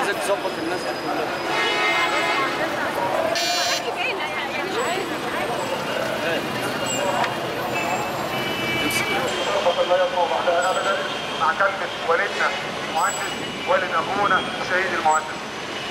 عايزك تظبط الناس دي كلها فضل لا يطمع بعدها ابدا مع كلمه والدنا المهندس والد ابونا الشهيد المهندس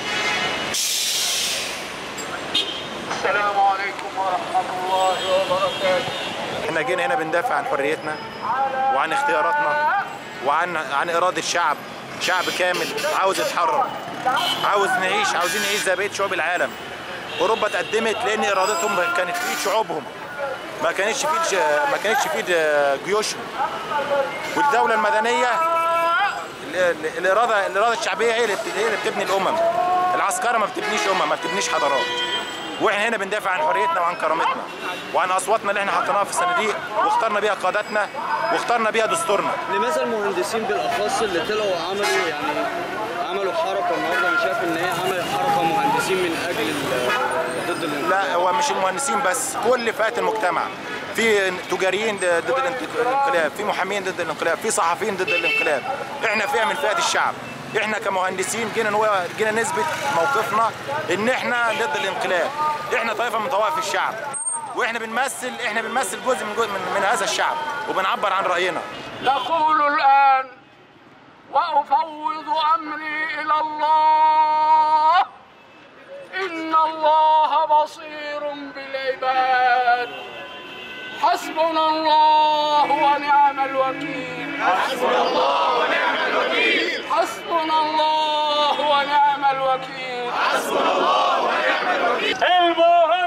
السلام عليكم ورحمه الله وبركاته احنا جينا هنا بندافع عن حريتنا وعن اختياراتنا وعن عن اراده شعب شعب كامل عاوز يتحرر عاوز نعيش عاوزين نعيش زي بقيه شعوب العالم اوروبا اتقدمت لان ارادتهم كانت في ايد شعوبهم ما كانتش في ايد ما كانتش في ايد جيوشهم والدوله المدنيه ال- ال- الاراده الاراده الشعبيه هي اللي بت- هي اللي بتبني الامم العسكره ما بتبنيش امم ما بتبنيش حضارات واحنا هنا بندافع عن حريتنا وعن كرامتنا وعن اصواتنا اللي احنا حطيناها في الصناديق واخترنا بيها قادتنا واخترنا بيها دستورنا لماذا المهندسين بالاخص اللي طلعوا عملوا يعني عملوا حركه النهارده انا شايف ان هي عملت حركه مهندسين من اجل ال- ضد الانقلاب لا هو مش المهندسين بس كل فئات المجتمع في تجاريين ضد الانت- الانقلاب في محامين ضد الانقلاب في صحفيين ضد الانقلاب احنا فئه من فئات الشعب احنا كمهندسين جينا نو- جينا نثبت موقفنا ان احنا ضد الانقلاب احنا طائفه من طوائف الشعب واحنا بنمثل احنا بنمثل جزء من جزء من, من هذا الشعب وبنعبر عن راينا نقول الآن وأفوض أمري إلى الله إن الله بصير بالعباد حسبنا الله ونعم الوكيل حسبنا الله ونعم الوكيل حسبنا الله ونعم الوكيل حسبنا الله ونعم الوكيل